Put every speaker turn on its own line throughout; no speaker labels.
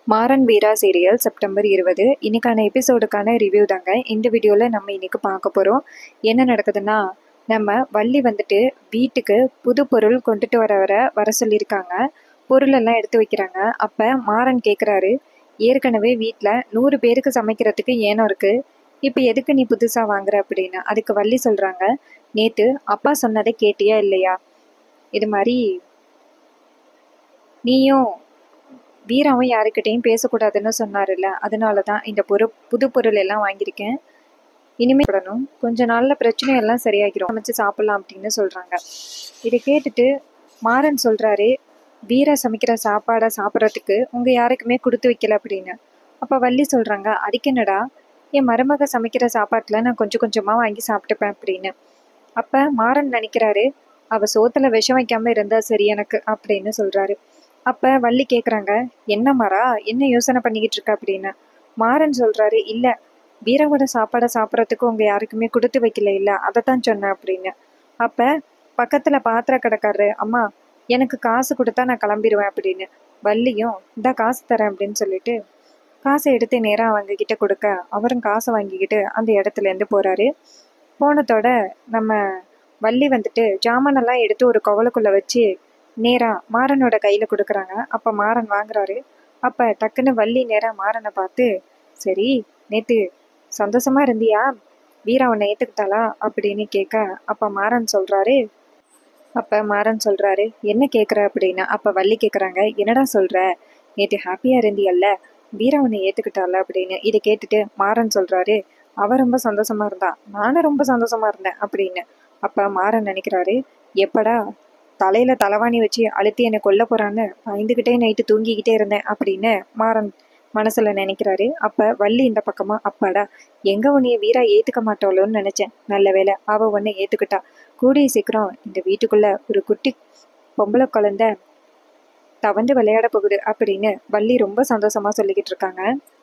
மாறன் வீரா serial September இருபது இன்னைக்கான எபிசோடுக்கான review தாங்க இந்த வீடியோவில் நம்ம இன்னைக்கு பார்க்க போகிறோம் என்ன நடக்குதுன்னா நம்ம வள்ளி வந்துட்டு வீட்டுக்கு புது பொருள் கொண்டுட்டு வர வர வர சொல்லியிருக்காங்க பொருளெல்லாம் எடுத்து வைக்கிறாங்க அப்போ மாறன் கேட்குறாரு ஏற்கனவே வீட்டில் நூறு பேருக்கு சமைக்கிறதுக்கு ஏனம் இருக்குது இப்போ எதுக்கு நீ புதுசாக வாங்குற அப்படின்னு அதுக்கு வள்ளி சொல்கிறாங்க நேற்று அப்பா சொன்னதை கேட்டியா இல்லையா இது மாதிரி நீயும் வீராவும் யாருக்கிட்டையும் பேசக்கூடாதுன்னு சொன்னார்ல அதனால தான் இந்த பொரு புது பொருள் எல்லாம் வாங்கியிருக்கேன் இனிமே படணும் கொஞ்ச நாள்ல பிரச்சனை எல்லாம் சரியாகிரும் சமைச்சு சாப்பிடலாம் அப்படின்னு சொல்றாங்க இதை கேட்டுட்டு மாறன் சொல்றாரு வீரா சமைக்கிற சாப்பாடை சாப்பிட்றதுக்கு உங்க யாருக்குமே கொடுத்து வைக்கல அப்படின்னு அப்ப வள்ளி சொல்றாங்க அதுக்கு என்னடா என் மருமக சமைக்கிற சாப்பாட்டுல நான் கொஞ்சம் கொஞ்சமா வாங்கி சாப்பிட்டுப்பேன் அப்படின்னு அப்ப மாறன் நினைக்கிறாரு அவ சோத்துல விஷம் வைக்காம இருந்தா சரி எனக்கு அப்படின்னு சொல்றாரு அப்ப வள்ளி கேக்குறாங்க என்ன மாறா என்ன யோசனை பண்ணிக்கிட்டு இருக்க அப்படின்னு மாறன் சொல்றாரு இல்ல வீரவோட சாப்பாடை சாப்பிட்றதுக்கு உங்க யாருக்குமே கொடுத்து வைக்கல இல்ல அதை தான் சொன்னேன் அப்படின்னு அப்ப பக்கத்துல பாத்திர கடைக்காரரு அம்மா எனக்கு காசு கொடுத்தா நான் கிளம்பிடுவேன் அப்படின்னு வள்ளியும் இந்த காசு தரேன் அப்படின்னு சொல்லிட்டு காசை எடுத்து நேராக அவங்க கிட்ட கொடுக்க அவரும் காசை வாங்கிக்கிட்டு அந்த இடத்துல இருந்து போறாரு போனதோட நம்ம வள்ளி வந்துட்டு ஜாமானெல்லாம் எடுத்து ஒரு குவலுக்குள்ள வச்சு நேரா மாறனோட கையில கொடுக்குறாங்க அப்ப மாறன் வாங்குறாரு அப்ப டக்குன்னு வள்ளி நேரா மாறனை பார்த்து சரி நேத்து சந்தோஷமா இருந்தியா வீரா உன்னை ஏத்துக்கிட்டாளா அப்படின்னு கேட்க அப்ப மாறன் சொல்றாரு அப்ப மாறன் சொல்றாரு என்ன கேக்குற அப்படின்னு அப்ப வள்ளி கேக்குறாங்க என்னடா சொல்ற நேத்து ஹாப்பியா இருந்தியல்ல வீரா உன்னை ஏத்துக்கிட்டால அப்படின்னு இதை கேட்டுட்டு மாறன் சொல்றாரு அவ ரொம்ப சந்தோஷமா இருந்தா நானும் ரொம்ப சந்தோஷமா இருந்தேன் அப்படின்னு அப்ப மாறன் நினைக்கிறாரு எப்படா தலையில தலைவாணி வச்சு அழுத்தி என்னை கொல்ல போறான்னு பயந்துகிட்டே நைட்டு தூங்கிக்கிட்டே இருந்தேன் அப்படின்னு மாறன் மனசுல நினைக்கிறாரு அப்ப வள்ளி இந்த பக்கமா அப்பாடா எங்க உன்னைய வீரா ஏத்துக்க மாட்டாளோன்னு நினைச்சேன் நல்ல வேலை அவ உன்னை ஏத்துக்கிட்டா கூடிய சீக்கிரம் இந்த வீட்டுக்குள்ள ஒரு குட்டி பொம்பளை குழந்தை தவந்து விளையாட போகுது அப்படின்னு வள்ளி ரொம்ப சந்தோஷமா சொல்லிக்கிட்டு இருக்காங்க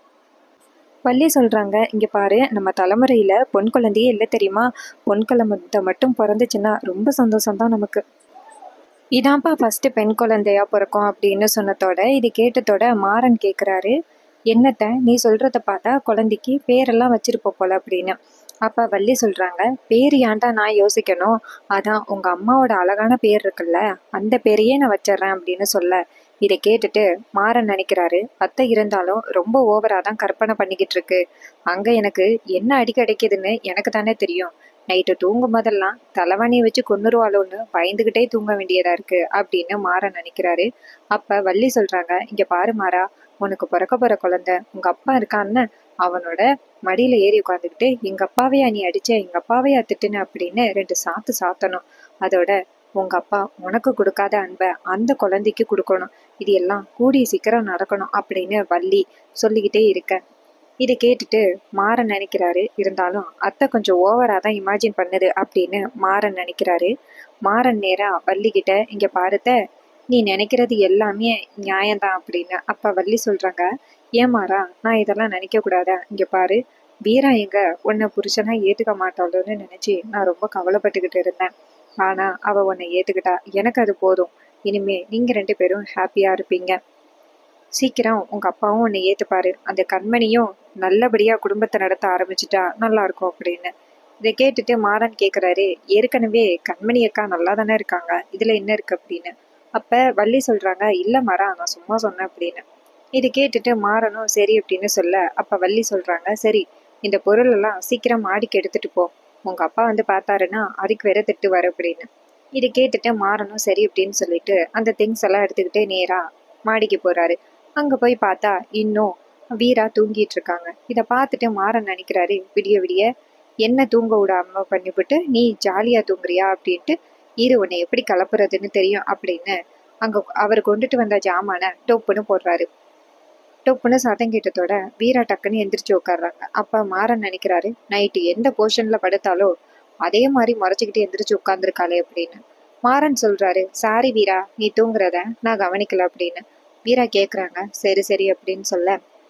வள்ளி சொல்றாங்க இங்க பாரு நம்ம தலைமுறையில பொன் குழந்தையே இல்லை தெரியுமா பொன் குழந்தை மட்டும் பிறந்துச்சுன்னா ரொம்ப சந்தோஷம் தான் நமக்கு இதான்ப்பா ஃபர்ஸ்ட் பெண் குழந்தையா பிறக்கும் அப்படின்னு சொன்னதோட இது கேட்டதோட மாறன் கேட்குறாரு என்னத்த நீ சொல்றத பார்த்தா குழந்தைக்கு பேரெல்லாம் வச்சிருப்ப போல அப்படின்னு அப்ப வள்ளி சொல்றாங்க பேர் ஏன்டா நான் யோசிக்கணும் அதான் உங்க அம்மாவோட அழகான பேர் இருக்குல்ல அந்த பேரையே நான் வச்சிடுறேன் அப்படின்னு சொல்ல இதை கேட்டுட்டு மாறன் நினைக்கிறாரு அத்தை இருந்தாலும் ரொம்ப ஓவரா தான் கற்பனை பண்ணிக்கிட்டு இருக்கு அங்க எனக்கு என்ன அடி கிடைக்குதுன்னு எனக்கு தானே தெரியும் நைட்டு தூங்கும் போதெல்லாம் தலைவாணியை வச்சு கொன்னுருவாளோன்னு பயந்துகிட்டே தூங்க வேண்டியதா இருக்கு அப்படின்னு மாறன் நினைக்கிறாரு அப்ப வள்ளி சொல்றாங்க இங்க பாரு மாறா உனக்கு பிறக்க போற குழந்தை உங்க அப்பா இருக்கான்னு அவனோட மடியில ஏறி உட்காந்துக்கிட்டு எங்க அப்பாவையா நீ அடிச்ச எங்க அப்பாவையா திட்டுன அப்படின்னு ரெண்டு சாத்து சாத்தணும் அதோட உங்க அப்பா உனக்கு கொடுக்காத அன்பை அந்த குழந்தைக்கு கொடுக்கணும் இது எல்லாம் கூடிய சீக்கிரம் நடக்கணும் அப்படின்னு வள்ளி சொல்லிக்கிட்டே இருக்க இதை கேட்டுட்டு மாறன் நினைக்கிறாரு இருந்தாலும் அத்தை கொஞ்சம் ஓவரா தான் இமேஜின் பண்ணுது அப்படின்னு மாறன் நினைக்கிறாரு மாறன் நேரா வள்ளி கிட்ட இங்க பாருத்த நீ நினைக்கிறது எல்லாமே நியாயம்தான் அப்படின்னு அப்ப வள்ளி சொல்றாங்க ஏன் மாறா நான் இதெல்லாம் நினைக்க கூடாதா இங்க பாரு வீரா எங்க உன்னை புருஷனா ஏத்துக்க மாட்டாளோன்னு நினைச்சு நான் ரொம்ப கவலைப்பட்டுக்கிட்டு இருந்தேன் ஆனா அவ உன்னை ஏத்துக்கிட்டா எனக்கு அது போதும் இனிமே நீங்க ரெண்டு பேரும் ஹாப்பியா இருப்பீங்க சீக்கிரம் உங்க அப்பாவும் உன்னை ஏத்துப்பாரு அந்த கண்மணியும் நல்லபடியா குடும்பத்தை நடத்த ஆரம்பிச்சுட்டா நல்லா இருக்கும் அப்படின்னு இதை கேட்டுட்டு மாறன் கேக்குறாரு ஏற்கனவே கண்மணி அக்கா நல்லா தானே இருக்காங்க இதுல என்ன இருக்கு அப்படின்னு அப்ப வள்ளி சொல்றாங்க இல்ல மாறா நான் சும்மா சொன்னேன் அப்படின்னு இது கேட்டுட்டு மாறனும் சரி அப்படின்னு சொல்ல அப்ப வள்ளி சொல்றாங்க சரி இந்த பொருள் எல்லாம் சீக்கிரம் மாடிக்கு எடுத்துட்டு போ உங்க அப்பா வந்து பார்த்தாருன்னா அதுக்கு வேற திட்டுவாரு அப்படின்னு இது கேட்டுட்டு மாறனும் சரி அப்படின்னு சொல்லிட்டு அந்த திங்ஸ் எல்லாம் எடுத்துக்கிட்டு நேரா மாடிக்கு போறாரு அங்க போய் பார்த்தா இன்னும் வீரா தூங்கிட்டு இருக்காங்க இத பார்த்துட்டு மாறன் நினைக்கிறாரு விடிய விடிய என்ன தூங்க விடாம பண்ணிவிட்டு நீ ஜாலியா தூங்குறியா அப்படின்ட்டு இரு உன்னை எப்படி கலப்புறதுன்னு தெரியும் அப்படின்னு அங்க அவர் கொண்டுட்டு வந்த ஜாமான டொப்புன்னு போடுறாரு டொப்புன்னு சத்தம் கேட்டதோட வீரா டக்குன்னு எந்திரிச்சு உட்காடுறாங்க அப்ப மாறன் நினைக்கிறாரு நைட்டு எந்த போர்ஷன்ல படுத்தாலோ அதே மாதிரி முறைச்சுக்கிட்டு எந்திரிச்சு உட்காந்துருக்காளே அப்படின்னு மாறன் சொல்றாரு சாரி வீரா நீ தூங்குறத நான் கவனிக்கல அப்படின்னு வீரா கேக்குறாங்க சரி சரி அப்படின்னு சொல்ல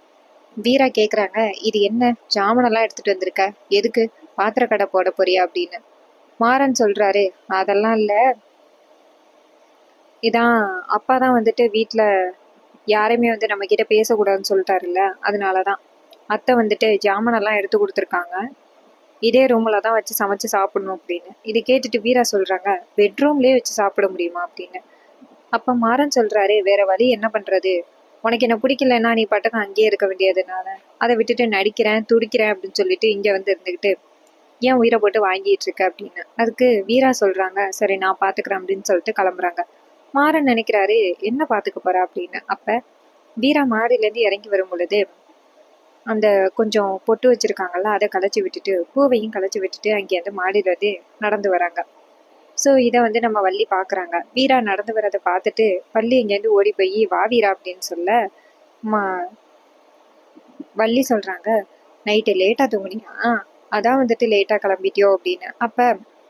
வீரா கேக்குறாங்க இது என்ன ஜாமனெல்லாம் எடுத்துட்டு வந்திருக்க எதுக்கு பாத்திர கடை போட போறியா அப்படின்னு மாறன் சொல்றாரு அதெல்லாம் இல்ல இதான் அப்பா தான் வந்துட்டு வீட்ல யாரையுமே வந்து நம்ம கிட்ட பேசக்கூடாதுன்னு சொல்லிட்டாருல்ல அதனால தான் அத்தை வந்துட்டு ஜாமானெல்லாம் எடுத்து கொடுத்துருக்காங்க இதே ரூமில் தான் வச்சு சமைச்சு சாப்பிடணும் அப்படின்னு இது கேட்டுட்டு வீரா சொல்கிறாங்க பெட்ரூம்லேயே வச்சு சாப்பிட முடியுமா அப்படின்னு அப்போ மாறன் சொல்கிறாரு வேற வழி என்ன பண்ணுறது உனக்கு என்ன பிடிக்கலன்னா நீ பாட்டுக்கு அங்கேயே இருக்க வேண்டியதுனால அதை விட்டுட்டு நடிக்கிறேன் துடிக்கிறேன் அப்படின்னு சொல்லிட்டு இங்கே வந்து இருந்துக்கிட்டு ஏன் உயிரை போட்டு வாங்கிட்டு இருக்க அப்படின்னு அதுக்கு வீரா சொல்கிறாங்க சரி நான் பார்த்துக்கிறேன் அப்படின்னு சொல்லிட்டு கிளம்புறாங்க மாறன் நினைக்கிறாரு என்ன பார்த்துக்க போறா அப்படின்னு அப்போ வீரா மாடியிலேருந்து இறங்கி வரும் பொழுது அந்த கொஞ்சம் பொட்டு வச்சிருக்காங்கல்ல அதை களைச்சி விட்டுட்டு பூவையும் களைச்சி விட்டுட்டு அங்கேருந்து மாடியிலேருந்து நடந்து வராங்க ஸோ இதை வந்து நம்ம வள்ளி பார்க்குறாங்க வீரா நடந்து வரதை பார்த்துட்டு வள்ளி இங்கேருந்து ஓடி போய் வா வீரா அப்படின்னு சொல்ல மா வள்ளி சொல்கிறாங்க நைட்டு லேட்டாக தூங்குனியா அதான் வந்துட்டு லேட்டாக கிளம்பிட்டியோ அப்படின்னு அப்போ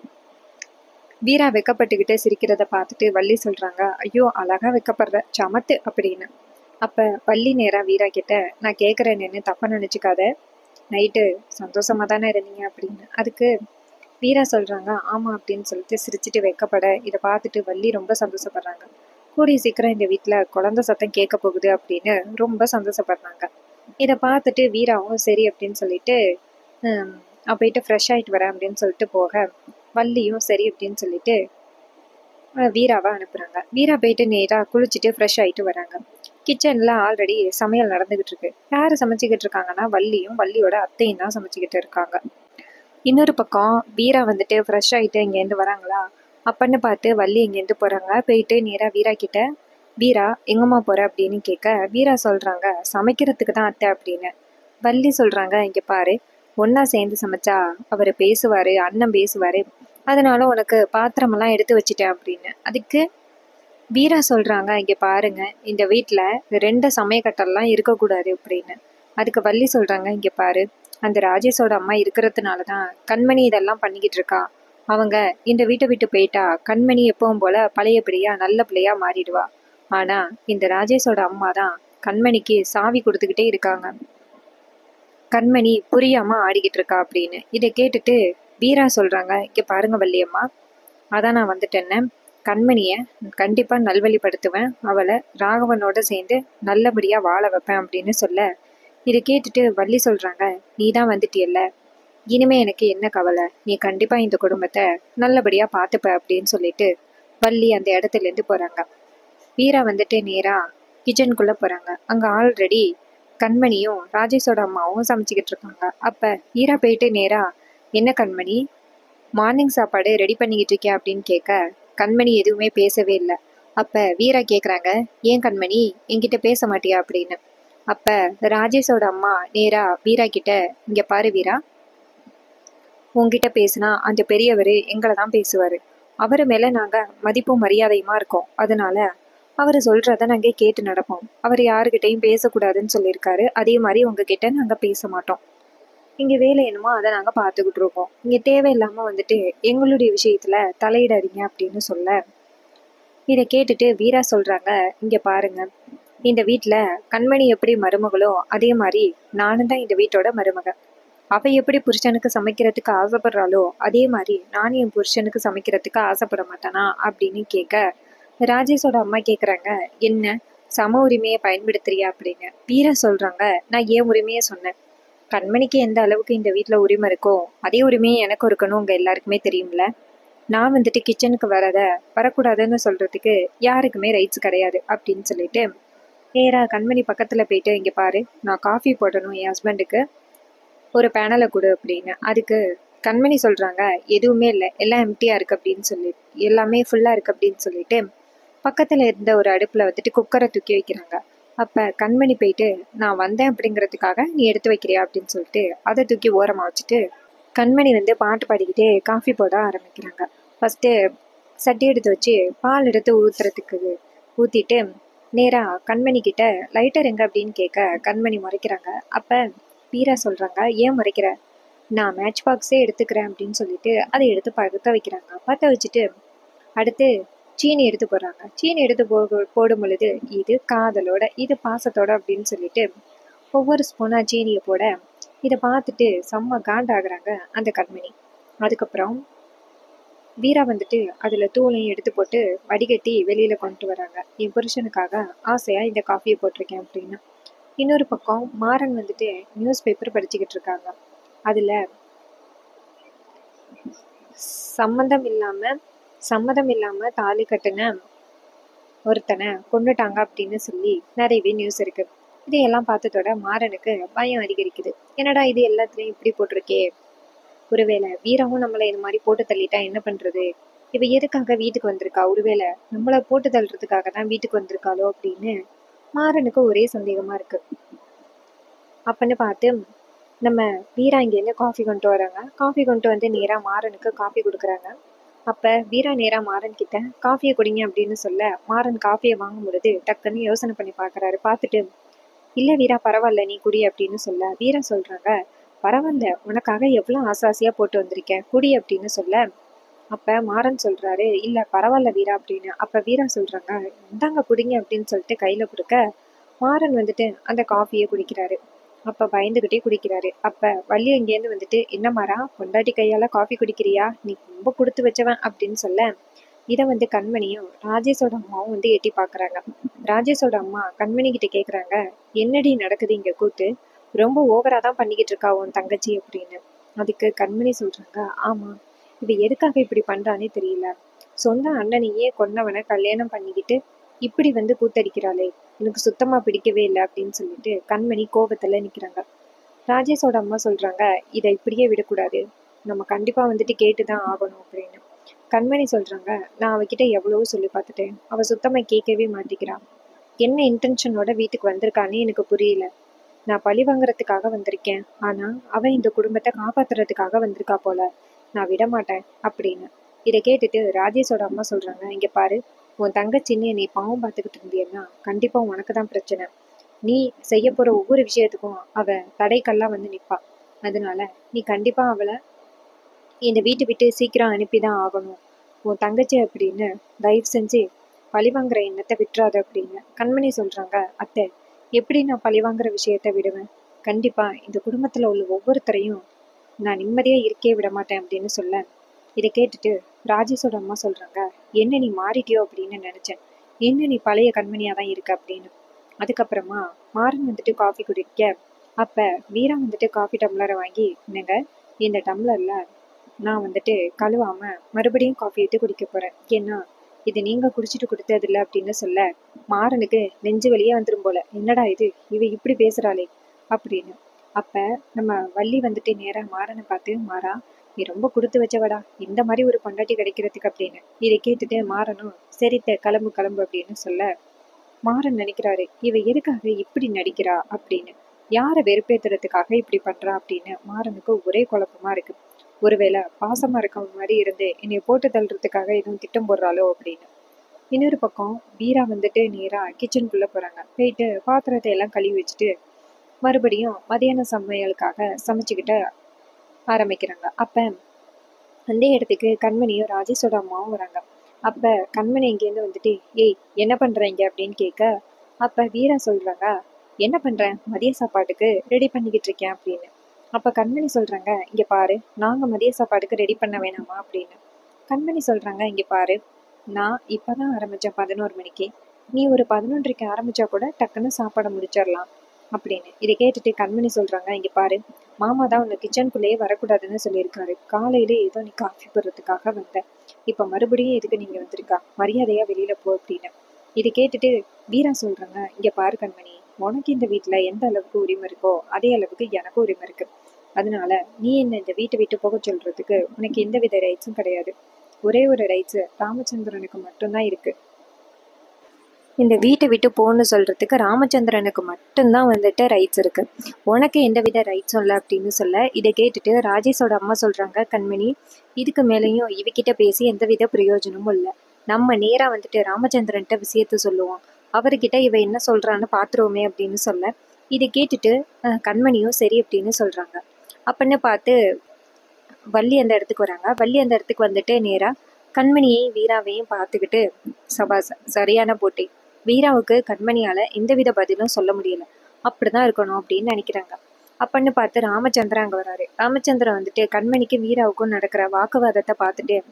வீரா வெக்கப்பட்டுக்கிட்டு சிரிக்கிறத பார்த்துட்டு வள்ளி சொல்கிறாங்க ஐயோ அழகா வெக்கப்படுற சமத்து அப்படின்னு அப்போ வள்ளி நேரா வீரா கிட்ட நான் கேட்குறேன்னு தப்பாக நினச்சிக்காத நைட்டு சந்தோஷமாக தானே இருந்தீங்க அப்படின்னு அதுக்கு வீரா சொல்கிறாங்க ஆமாம் அப்படின்னு சொல்லிட்டு சிரிச்சிட்டு வைக்கப்பட இதை பார்த்துட்டு வள்ளி ரொம்ப சந்தோஷப்படுறாங்க கூடிய சீக்கிரம் இந்த வீட்டில் குழந்த சத்தம் கேட்க போகுது அப்படின்னு ரொம்ப சந்தோஷப்படுறாங்க இதை பார்த்துட்டு வீராவும் சரி அப்படின்னு சொல்லிட்டு ஹம், நான் போயிட்டு ஃப்ரெஷ் ஆகிட்டு வரேன் அப்படின்னு சொல்லிட்டு போக வள்ளியும் சரி அப்படின்னு சொல்லிட்டு அஹ், வீராவை அனுப்புகிறாங்க வீரா போயிட்டு நேராக குளிச்சுட்டு ஃப்ரெஷ் ஆகிட்டு வராங்க கிச்சனில் ஆல்ரெடி சமையல் நடந்துகிட்டு இருக்கு யார் சமைச்சிக்கிட்டு இருக்காங்கன்னா வள்ளியும் வள்ளியோட அத்தையும் தான் சமைச்சிக்கிட்டு இருக்காங்க இன்னொரு பக்கம் வீரா வந்துட்டு ஃப்ரெஷ் ஆகிட்டு இங்கேருந்து வராங்களா அப்பன்னு பார்த்து வள்ளி இங்கேருந்து போகிறாங்க போயிட்டு நேராக வீரா கிட்ட வீரா எங்கம்மா போகிற அப்படின்னு கேட்க வீரா சொல்கிறாங்க சமைக்கிறதுக்கு தான் அத்தை அப்படின்னு வள்ளி சொல்கிறாங்க இங்கே பாரு ஒன்றா சேர்ந்து சமைச்சா அவர் பேசுவார் அண்ணன் பேசுவார் அதனால உனக்கு பாத்திரமெல்லாம் எடுத்து வச்சிட்டேன் அப்படின்னு அதுக்கு வீரா சொல்கிறாங்க இங்கே பாருங்க இந்த வீட்டில் ரெண்டு சமயக்கட்டெல்லாம் இருக்கக்கூடாது அப்படின்னு அதுக்கு வள்ளி சொல்கிறாங்க இங்கே பாரு அந்த ராஜேஷோட அம்மா இருக்கிறதுனால தான் கண்மணி இதெல்லாம் பண்ணிக்கிட்டு இருக்கா அவங்க இந்த வீட்டை விட்டு போயிட்டா கண்மணி எப்பவும் போல பழைய பிள்ளையா நல்ல பிள்ளையா மாறிடுவா ஆனா இந்த ராஜேஷோட அம்மா தான் கண்மணிக்கு சாவி கொடுத்துக்கிட்டே இருக்காங்க கண்மணி புரியாம ஆடிக்கிட்டு இருக்கா அப்படின்னு இதை கேட்டுட்டு வீரா சொல்றாங்க இங்க பாருங்க வள்ளியம்மா அதான் நான் வந்துட்டேன்னு கண்மணியை கண்டிப்பா நல்வழிப்படுத்துவேன் அவளை ராகவனோட சேர்ந்து நல்லபடியா வாழ வைப்பேன் அப்படின்னு சொல்ல இதை கேட்டுட்டு வள்ளி சொல்றாங்க நீ தான் வந்துட்டியல்ல இனிமே எனக்கு என்ன கவலை நீ கண்டிப்பா இந்த குடும்பத்தை நல்லபடியா பார்த்துப்ப அப்படின்னு சொல்லிட்டு வள்ளி அந்த இடத்துல இருந்து போறாங்க வீரா வந்துட்டு நேரா கிச்சனுக்குள்ள போறாங்க அங்க ஆல்ரெடி கண்மணியும் ராஜேஷோட அம்மாவும் சமைச்சிக்கிட்டு இருக்காங்க அப்ப வீரா போயிட்டு நேரா என்ன கண்மணி மார்னிங் சாப்பாடு ரெடி பண்ணிக்கிட்டு இருக்கியா அப்படின்னு கேட்க கண்மணி எதுவுமே பேசவே இல்லை அப்ப வீரா கேக்குறாங்க ஏன் கண்மணி என்கிட்ட பேச மாட்டியா அப்படின்னு அப்ப ராஜேஷோட அம்மா நேரா வீரா கிட்ட இங்க பாரு வீரா உன்கிட்ட பேசினா அந்த பெரியவர் எங்களை தான் பேசுவார் அவர் மேலே நாங்கள் மதிப்பும் மரியாதையுமா இருக்கோம் அதனால அவர் சொல்கிறத நாங்கள் கேட்டு நடப்போம் அவர் யாருக்கிட்டையும் பேசக்கூடாதுன்னு சொல்லியிருக்காரு அதே மாதிரி உங்ககிட்ட நாங்கள் பேச மாட்டோம் இங்கே வேலை என்னமோ அதை நாங்கள் பார்த்துக்கிட்டு இருக்கோம் இங்கே தேவையில்லாமல் வந்துட்டு எங்களுடைய விஷயத்தில் தலையிடாதீங்க அப்படின்னு சொல்ல இதை கேட்டுட்டு வீரா சொல்கிறாங்க இங்கே பாருங்க இந்த வீட்டில் கண்மணி எப்படி மருமகளோ அதே மாதிரி நானும் தான் இந்த வீட்டோட மருமக அவ எப்படி புருஷனுக்கு சமைக்கிறதுக்கு ஆசைப்படுறாளோ அதே மாதிரி நானும் என் புருஷனுக்கு சமைக்கிறதுக்கு ஆசைப்பட மாட்டானா அப்படின்னு கேட்க ராஜேஷோட அம்மா கேக்குறாங்க என்ன சம உரிமையை பயன்படுத்துறியா அப்படின்னு வீரா சொல்றாங்க நான் ஏன் உரிமையை சொன்னேன் கண்மணிக்கு எந்த அளவுக்கு இந்த வீட்டில் உரிமை இருக்கோ அதே உரிமையை எனக்கும் இருக்கணும் உங்க எல்லாருக்குமே தெரியும்ல நான் வந்துட்டு கிச்சனுக்கு வரத வரக்கூடாதுன்னு சொல்றதுக்கு யாருக்குமே ரைட்ஸ் கிடையாது அப்படின்னு சொல்லிட்டு நேரா கண்மணி பக்கத்துல போயிட்டு இங்க பாரு நான் காஃபி போடணும் என் ஹஸ்பண்டுக்கு ஒரு பேனலை கொடு அப்படின்னு அதுக்கு கண்மணி சொல்கிறாங்க எதுவுமே இல்லை எல்லாம் எம்டியாக இருக்குது அப்படின்னு சொல்லி எல்லாமே ஃபுல்லாக இருக்குது அப்படின்னு சொல்லிட்டு பக்கத்தில் இருந்த ஒரு அடுப்பில் வந்துட்டு குக்கரை தூக்கி வைக்கிறாங்க அப்போ கண்மணி போயிட்டு நான் வந்தேன் அப்படிங்கிறதுக்காக நீ எடுத்து வைக்கிறியா அப்படின்னு சொல்லிட்டு அதை தூக்கி ஓரமாக வச்சுட்டு கண்மணி வந்து பாட்டு பாடிக்கிட்டே காஃபி போட ஆரம்பிக்கிறாங்க ஃபஸ்ட்டு சட்டி எடுத்து வச்சு பால் எடுத்து ஊற்றுறதுக்கு ஊற்றிட்டு நேராக கண்மணி கிட்ட லைட்டர் எங்க அப்படின்னு கேட்க கண்மணி முறைக்கிறாங்க அப்போ வீரா சொல்கிறாங்க ஏன் முறைக்கிற நான் மேட்ச் பாக்ஸே எடுத்துக்கிறேன் அப்படின்னு சொல்லிட்டு அதை எடுத்து பற்ற வைக்கிறாங்க பற்ற வச்சுட்டு அடுத்து சீனி எடுத்து போடுறாங்க சீனி எடுத்து போ போடும் பொழுது இது காதலோட இது பாசத்தோட அப்படின்னு சொல்லிட்டு ஒவ்வொரு ஸ்பூனாக சீனியை போட இதை பார்த்துட்டு செம்ம காண்டாகிறாங்க அந்த கண்மணி அதுக்கப்புறம் வீரா வந்துட்டு அதில் தூளையும் எடுத்து போட்டு வடிகட்டி வெளியில் கொண்டு வராங்க என் புருஷனுக்காக ஆசையாக இந்த காஃபியை போட்டிருக்கேன் அப்படின்னு இன்னொரு பக்கம் மாறன் வந்துட்டு நியூஸ் பேப்பர் படிச்சுக்கிட்டு இருக்காங்க அதில் சம்மந்தம் இல்லாமல் சம்மதம் இல்லாமல் தாலி கட்டுன ஒருத்தனை கொண்டுட்டாங்க அப்படின்னு சொல்லி நிறையவே நியூஸ் இருக்கு இதையெல்லாம் பார்த்ததோட மாறனுக்கு பயம் அதிகரிக்குது என்னடா இது எல்லாத்துலேயும் இப்படி போட்டிருக்கே ஒருவேளை வீராவும் நம்மளை இது மாதிரி போட்டு தள்ளிட்டா என்ன பண்றது இவ எதுக்காக வீட்டுக்கு வந்திருக்கா ஒருவேளை நம்மளை போட்டு தள்ளுறதுக்காக தான் வீட்டுக்கு வந்திருக்காளோ அப்படின்னு மாறனுக்கு ஒரே சந்தேகமா இருக்கு அப்பன்னு பார்த்து நம்ம வீரா இங்கேருந்து காஃபி கொண்டு வராங்க காஃபி கொண்டு வந்து நேராக மாறனுக்கு காஃபி கொடுக்குறாங்க அப்போ வீரா நேராக மாறன் கிட்ட காஃபியை குடிங்க அப்படின்னு சொல்ல மாறன் காஃபியை வாங்கும் பொழுது டக்குன்னு யோசனை பண்ணி பார்க்குறாரு பார்த்துட்டு இல்லை வீரா பரவாயில்ல நீ குடி அப்படின்னு சொல்ல வீரா சொல்கிறாங்க பரவாயில்ல உனக்காக எவ்வளோ ஆசாசியாக போட்டு வந்திருக்கேன் குடி அப்படின்னு சொல்ல அப்போ மாறன் சொல்கிறாரு இல்லை பரவாயில்ல வீரா அப்படின்னு அப்போ வீரா சொல்கிறாங்க இந்தாங்க குடிங்க அப்படின்னு சொல்லிட்டு கையில் கொடுக்க மாறன் வந்துட்டு அந்த காஃபியை குடிக்கிறாரு அப்போ பயந்துக்கிட்டே குடிக்கிறாரு அப்போ வள்ளி அங்கேருந்து வந்துட்டு என்ன மாறா பொண்டாட்டி கையால் காஃபி குடிக்கிறியா நீ ரொம்ப கொடுத்து வச்சவன் அப்படின்னு சொல்ல இதை வந்து கண்மணியும் ராஜேஷோட அம்மாவும் வந்து எட்டி பார்க்குறாங்க ராஜேஷோட அம்மா கண்மணி கிட்ட கேட்குறாங்க என்னடி நடக்குது இங்கே கூத்து ரொம்ப ஓவரா தான் பண்ணிக்கிட்டு இருக்கா உன் தங்கச்சி அப்படின்னு அதுக்கு கண்மணி சொல்றாங்க ஆமா இவ எதுக்காக இப்படி பண்றானே தெரியல சொந்த அண்ணனையே கொன்னவனை கல்யாணம் பண்ணிக்கிட்டு இப்படி வந்து கூத்தடிக்கிறாளே எனக்கு சுத்தமா பிடிக்கவே இல்லை அப்படின்னு சொல்லிட்டு கண்மணி கோபத்துல நிக்கிறாங்க ராஜேஷோட அம்மா சொல்றாங்க இதை இப்படியே விடக்கூடாது நம்ம கண்டிப்பா வந்துட்டு கேட்டுதான் ஆகணும் அப்படின்னு கண்மணி சொல்றாங்க நான் அவகிட்ட எவ்வளவோ சொல்லி பார்த்துட்டேன் அவ சுத்தமா கேட்கவே மாட்டேங்கிறான் என்ன இன்டென்ஷனோட வீட்டுக்கு வந்திருக்கான்னு எனக்கு புரியல நான் பழி வாங்குறதுக்காக வந்திருக்கேன் ஆனா அவ இந்த குடும்பத்தை காப்பாத்துறதுக்காக வந்திருக்கா போல நான் விட மாட்டேன் அப்படின்னு இதை கேட்டுட்டு ராஜேஷோட அம்மா சொல்றாங்க இங்க பாரு உன் தங்கச்சின்னு நீ பாவம் பார்த்துக்கிட்டு இருந்தியன்னா கண்டிப்பா உனக்கு தான் பிரச்சனை நீ செய்ய போற ஒவ்வொரு விஷயத்துக்கும் அவ தடைக்கல்லாம் வந்து நிப்பா அதனால நீ கண்டிப்பா அவளை இந்த வீட்டை விட்டு சீக்கிரம் அனுப்பிதான் ஆகணும் உன் தங்கச்சி அப்படின்னு தயவு செஞ்சு பழி வாங்குற எண்ணத்தை விட்டுறாத அப்படின்னு கண்மணி சொல்றாங்க அத்தை எப்படி நான் பழி வாங்குற விஷயத்த விடுவேன் கண்டிப்பா இந்த குடும்பத்துல உள்ள ஒவ்வொருத்தரையும் நான் நிம்மதியா இருக்கே விட மாட்டேன் அப்படின்னு சொல்ல இதை கேட்டுட்டு ராஜேஷோட அம்மா சொல்றாங்க என்ன நீ மாறிட்டியோ அப்படின்னு நினைச்சேன் என்ன நீ பழைய கண்மணியா தான் இருக்க அப்படின்னு அதுக்கப்புறமா மாறன் வந்துட்டு காஃபி குடிக்க அப்ப வீரா வந்துட்டு காஃபி டம்ளரை வாங்கி என்னங்க இந்த டம்ளர்ல நான் வந்துட்டு கழுவாம மறுபடியும் காஃபி எடுத்து குடிக்க போறேன் ஏன்னா இது நீங்க குடிச்சிட்டு கொடுத்ததில்ல அப்படின்னு சொல்ல மாறனுக்கு நெஞ்சு வலியே வந்துடும் போல என்னடா இது இவ இப்படி பேசுறாளே அப்படின்னு அப்ப நம்ம வள்ளி வந்துட்டு நேரா மாறனை பார்த்து மாறா நீ ரொம்ப கொடுத்து வச்சவடா இந்த மாதிரி ஒரு பொண்டாட்டி கிடைக்கிறதுக்கு அப்படின்னு இதை கேட்டுட்டு மாறனும் சரித்த கிளம்பு கிளம்பு அப்படின்னு சொல்ல மாறன் நினைக்கிறாரு இவ எதுக்காக இப்படி நடிக்கிறா அப்படின்னு யாரை வெறுப்பேத்துறதுக்காக இப்படி பண்றா அப்படின்னு மாறனுக்கு ஒரே குழப்பமா இருக்கு ஒருவேளை பாசமா இருக்க மாதிரி இருந்து என்னை போட்டு தள்ளுறதுக்காக எதுவும் திட்டம் போடுறாளோ அப்படின்னு இன்னொரு பக்கம் வீரா வந்துட்டு நேரா கிச்சனுக்குள்ள போறாங்க போயிட்டு பாத்திரத்தை எல்லாம் கழுவி வச்சுட்டு மறுபடியும் மதியான சமையலுக்காக சமைச்சுக்கிட்டு ஆரம்பிக்கிறாங்க அப்ப அந்த இடத்துக்கு கண்மணியும் ராஜேஷோட அம்மாவும் வராங்க அப்ப கண்மணி இங்கேருந்து வந்துட்டு ஏய் என்ன பண்றீங்க அப்படின்னு கேட்க அப்ப வீரா சொல்றாங்க என்ன பண்றேன் மதிய சாப்பாட்டுக்கு ரெடி பண்ணிக்கிட்டு இருக்கேன் அப்படின்னு அப்ப கண்மணி சொல்றாங்க இங்க பாரு நாங்க மதிய சாப்பாடுக்கு ரெடி பண்ண வேணாமா அப்படின்னு கண்மணி சொல்றாங்க இங்க பாரு நான் இப்பதான் ஆரம்பிச்சேன் பதினோரு மணிக்கு நீ ஒரு பதினொன்றைக்கு ஆரம்பிச்சா கூட டக்குன்னு சாப்பாடை முடிச்சிடலாம் அப்படின்னு இதை கேட்டுட்டு கண்மணி சொல்றாங்க இங்க பாரு மாமா தான் உன்னை கிச்சனுக்குள்ளேயே வரக்கூடாதுன்னு சொல்லியிருக்காரு காலையில ஏதோ நீ காஃபி போடுறதுக்காக வந்த இப்ப மறுபடியும் எதுக்கு நீங்க வந்திருக்கா மரியாதையா வெளியில போ அப்படின்னு இதை கேட்டுட்டு வீரா சொல்றாங்க இங்க பாரு கண்மணி உனக்கு இந்த வீட்டுல எந்த அளவுக்கு உரிமை இருக்கோ அதே அளவுக்கு எனக்கும் உரிமை இருக்கு அதனால நீ என்ன இந்த வீட்டை விட்டு போக சொல்றதுக்கு உனக்கு எந்த வித ரைட்ஸும் கிடையாது ஒரே ஒரு ரைட்ஸ் ராமச்சந்திரனுக்கு மட்டும்தான் இருக்கு இந்த வீட்டை விட்டு போன்னு சொல்றதுக்கு ராமச்சந்திரனுக்கு மட்டும்தான் வந்துட்டு ரைட்ஸ் இருக்கு உனக்கு எந்தவித ரைட்ஸும் இல்லை அப்படின்னு சொல்ல இதை கேட்டுட்டு ராஜேஷோட அம்மா சொல்றாங்க கண்மணி இதுக்கு மேலேயும் இவகிட்ட பேசி எந்தவித பிரயோஜனமும் இல்லை நம்ம நேரா வந்துட்டு ராமச்சந்திரன்ட்ட விஷயத்த சொல்லுவோம் அவர்கிட்ட இவ என்ன சொல்றான்னு பாத்துருவோமே அப்படின்னு சொல்ல இதை கேட்டுட்டு அஹ், கண்மணியும் சரி அப்படின்னு சொல்றாங்க அப்படின்னு பார்த்து வள்ளி அந்த இடத்துக்கு வராங்க வள்ளி அந்த இடத்துக்கு வந்துட்டு நேரா கண்மணியையும் வீராவையும் பார்த்துக்கிட்டு சபாஸ் சரியான போட்டி வீராவுக்கு கண்மணியால எந்தவித பதிலும் சொல்ல முடியல அப்படிதான் இருக்கணும் அப்படின்னு நினைக்கிறாங்க அப்பன்னு பார்த்து ராமச்சந்திரன் அங்க வராரு ராமச்சந்திரன் வந்துட்டு கண்மணிக்கு வீராவுக்கும் நடக்கிற வாக்குவாதத்தை பார்த்துட்டு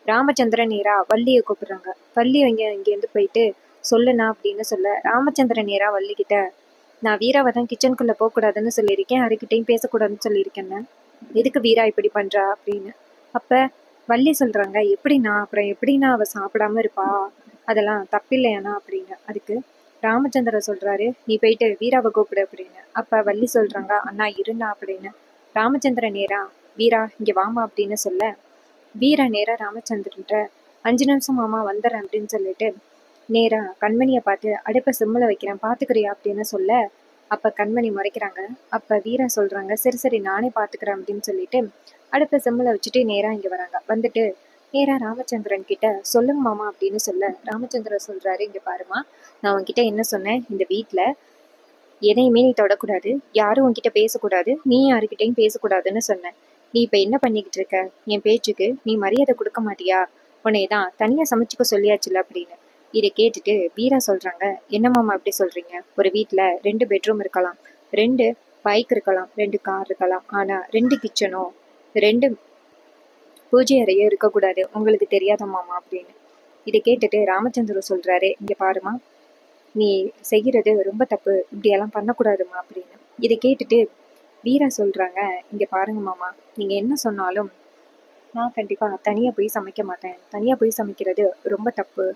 ராமச்சந்திரன் நேரா வள்ளியை கூப்பிடுறாங்க வள்ளி அவங்க இங்கேருந்து போயிட்டு சொல்லுண்ணா அப்படின்னு சொல்ல ராமச்சந்திரன் நேரா வள்ளி கிட்ட நான் வீராவை தான் கிச்சனுக்குள்ளே போகக்கூடாதுன்னு சொல்லியிருக்கேன் யாருக்கிட்டையும் பேசக்கூடாதுன்னு சொல்லியிருக்கேன்னு எதுக்கு வீரா இப்படி பண்ணுறா அப்படின்னு அப்போ வள்ளி சொல்கிறாங்க எப்படிண்ணா அப்புறம் எப்படிண்ணா அவள் சாப்பிடாம இருப்பா அதெல்லாம் தப்பில்லையாண்ணா அப்படின்னு அதுக்கு ராமச்சந்திரன் சொல்கிறாரு நீ போயிட்டு வீராவை கூப்பிடு அப்படின்னு அப்போ வள்ளி சொல்கிறாங்க அண்ணா இருண்ணா அப்படின்னு ராமச்சந்திரன் நேரா வீரா இங்கே வாமா அப்படின்னு சொல்ல வீரா நேரா ராமச்சந்திரன்ட்ட அஞ்சு நிமிஷம் மாமா வந்துடுறேன் அப்படின்னு சொல்லிட்டு நேரா கண்மணியை பார்த்து அடுப்பை சிம்மில் வைக்கிறேன் பார்த்துக்கிறியா அப்படின்னு சொல்ல அப்போ கண்மணி முறைக்கிறாங்க அப்போ வீரா சொல்கிறாங்க சரி சரி நானே பார்த்துக்கிறேன் அப்படின்னு சொல்லிட்டு அடுப்பை சிம்மில் வச்சுட்டு நேராக இங்கே வராங்க வந்துட்டு நேராக ராமச்சந்திரன் கிட்ட சொல்லுங்க மாமா அப்படின்னு சொல்ல ராமச்சந்திரன் சொல்கிறாரு இங்கே பாருமா நான் உன்கிட்ட என்ன சொன்னேன் இந்த வீட்டில் எதையுமே நீ தொடக்கூடாது யாரும் உன்கிட்ட பேசக்கூடாது நீ யாருக்கிட்டையும் பேசக்கூடாதுன்னு சொன்னேன் நீ இப்போ என்ன பண்ணிக்கிட்டு இருக்க என் பேச்சுக்கு நீ மரியாதை கொடுக்க மாட்டியா உன்னை தான் தனியாக சமைச்சுக்க சொல்லியாச்சுல அப்படின்னு இதை கேட்டுட்டு வீரா சொல்கிறாங்க என்ன மாமா அப்படி சொல்கிறீங்க ஒரு வீட்டில் ரெண்டு பெட்ரூம் இருக்கலாம் ரெண்டு பைக் இருக்கலாம் ரெண்டு கார் இருக்கலாம் ஆனால் ரெண்டு கிச்சனோ ரெண்டு பூஜை அறையோ இருக்கக்கூடாது உங்களுக்கு தெரியாத மாமா அப்படின்னு இதை கேட்டுட்டு ராமச்சந்திரன் சொல்கிறாரு இங்கே பாருமா நீ செய்கிறது ரொம்ப தப்பு இப்படியெல்லாம் பண்ணக்கூடாதுமா அப்படின்னு இதை கேட்டுட்டு வீரா சொல்கிறாங்க இங்கே பாருங்க மாமா நீங்கள் என்ன சொன்னாலும் நான் கண்டிப்பாக தனியாக போய் சமைக்க மாட்டேன் தனியாக போய் சமைக்கிறது ரொம்ப தப்பு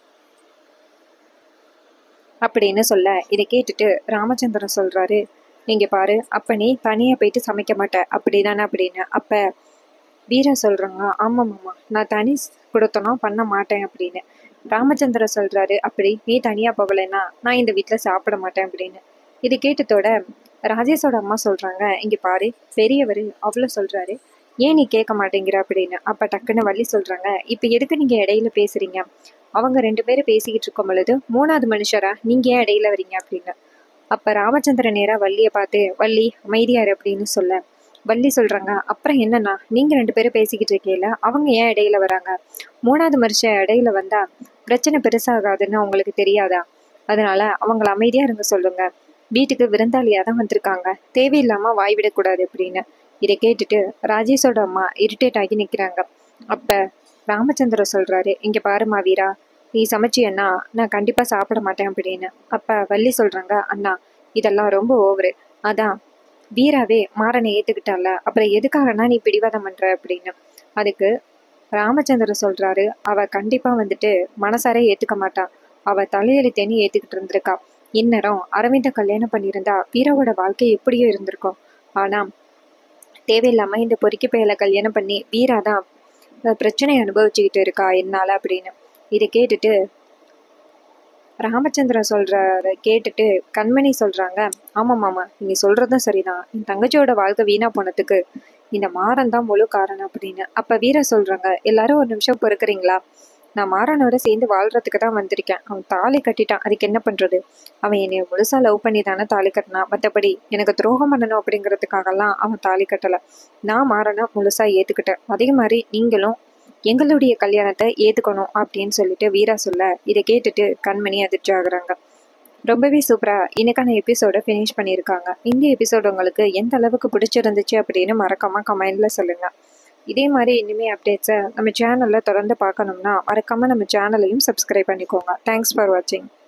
அப்படின்னு சொல்ல இதை கேட்டுட்டு ராமச்சந்திரன் சொல்கிறாரு இங்கே பாரு அப்போ நீ தனியாக போயிட்டு சமைக்க மாட்ட அப்படிதானே அப்படின்னு அப்போ வீரா சொல்கிறாங்க ஆமாம் மாமா நான் தனி கொடுத்தனும் பண்ண மாட்டேன் அப்படின்னு ராமச்சந்திரன் சொல்கிறாரு அப்படி நீ தனியாக போகலைன்னா நான் இந்த வீட்டில் சாப்பிட மாட்டேன் அப்படின்னு இது கேட்டதோட ராஜேஷோட அம்மா சொல்கிறாங்க இங்கே பாரு பெரியவர் அவ்வளோ சொல்கிறாரு ஏன் நீ கேட்க மாட்டேங்கிற அப்படின்னு அப்போ டக்குன்னு வள்ளி சொல்கிறாங்க இப்போ எதுக்கு நீங்கள் இடையில பேசுகிறீங்க அவங்க ரெண்டு பேரும் பேசிக்கிட்டு இருக்கும் பொழுது மூணாவது மனுஷரா நீங்கள் ஏன் இடையில வரீங்க அப்படின்னு அப்போ ராமச்சந்திரன் நேராக வள்ளியை பார்த்து வள்ளி அமைதியாரு அப்படின்னு சொல்ல வள்ளி சொல்கிறாங்க அப்புறம் என்னண்ணா நீங்கள் ரெண்டு பேரும் பேசிக்கிட்டு இருக்கீங்கள அவங்க ஏன் இடையில வராங்க மூணாவது மனுஷன் இடையில வந்தால் பிரச்சனை பெருசாகாதுன்னு அவங்களுக்கு தெரியாதா அதனால அவங்கள அமைதியாக இருங்க சொல்லுங்க வீட்டுக்கு விருந்தாளியாக தான் வந்திருக்காங்க தேவையில்லாமல் வாய் விடக்கூடாது அப்படின்னு இதை கேட்டுட்டு ராஜேஷோட அம்மா இரிட்டேட் ஆகி நிற்கிறாங்க அப்போ ராமச்சந்திரன் சொல்கிறாரு இங்கே பாருமா வீரா நீ சமைச்சியன்னா நான் கண்டிப்பாக சாப்பிட மாட்டேன் அப்படின்னு அப்போ வள்ளி சொல்கிறாங்க அண்ணா இதெல்லாம் ரொம்ப ஓவரு அதான் வீராவே மாறனை ஏற்றுக்கிட்டால அப்புறம் எதுக்காகனா நீ பிடிவாதம் பண்ணுற அப்படின்னு அதுக்கு ராமச்சந்திரன் சொல்கிறாரு அவ கண்டிப்பாக வந்துட்டு மனசாரே ஏற்றுக்க மாட்டா அவ தலையெழுத்தேன்னு ஏற்றுக்கிட்டு இருந்திருக்கா இந்நேரம் அரவிந்த கல்யாணம் பண்ணியிருந்தா வீராவோட வாழ்க்கை எப்படியோ இருந்திருக்கும் ஆனால் தேவையில்லாமல் இந்த பொறுக்கி பயலை கல்யாணம் பண்ணி வீரா தான் பிரச்சனை அனுபவிச்சுக்கிட்டு இருக்கா என்னால் அப்படின்னு இதை கேட்டுட்டு ராமச்சந்திரன் சொல்கிறத கேட்டுட்டு கண்மணி சொல்கிறாங்க ஆமாம் மாமா நீங்கள் சொல்கிறதும் சரிதான் என் தங்கச்சியோட வாழ்க்கை வீணாக போனதுக்கு இந்த மாறன் தான் முழு காரணம் அப்படின்னு அப்போ வீரா சொல்கிறாங்க எல்லாரும் ஒரு நிமிஷம் பொறுக்கிறீங்களா நான் மாறனோட சேர்ந்து வாழ்கிறதுக்கு தான் வந்திருக்கேன் அவன் தாலி கட்டிட்டான் அதுக்கு என்ன பண்ணுறது அவன் என்னை முழுசாக லவ் பண்ணி தானே தாலி கட்டினான் மற்றபடி எனக்கு துரோகம் பண்ணணும் அப்படிங்கிறதுக்காகலாம் அவன் தாலி கட்டலை நான் மாறனை முழுசாக ஏற்றுக்கிட்டேன் அதே மாதிரி நீங்களும் எங்களுடைய கல்யாணத்தை ஏற்றுக்கணும் அப்படின்னு சொல்லிட்டு வீரா சொல்ல இதை கேட்டுட்டு கண்மணி அதிர்ச்சி ஆகுறாங்க ரொம்பவே சூப்பராக இன்னைக்கான எபிசோடை ஃபினிஷ் பண்ணியிருக்காங்க இந்த எபிசோடு உங்களுக்கு எந்த அளவுக்கு பிடிச்சிருந்துச்சு அப்படின்னு மறக்காமல் கமெண்டில் சொல்லுங்கள் இதே மாதிரி இனிமே அப்டேட்ஸை நம்ம சேனலில் தொடர்ந்து பார்க்கணும்னா மறக்காமல் நம்ம சேனலையும் சப்ஸ்கிரைப் பண்ணிக்கோங்க தேங்க்ஸ் ஃபார் வாட்சிங்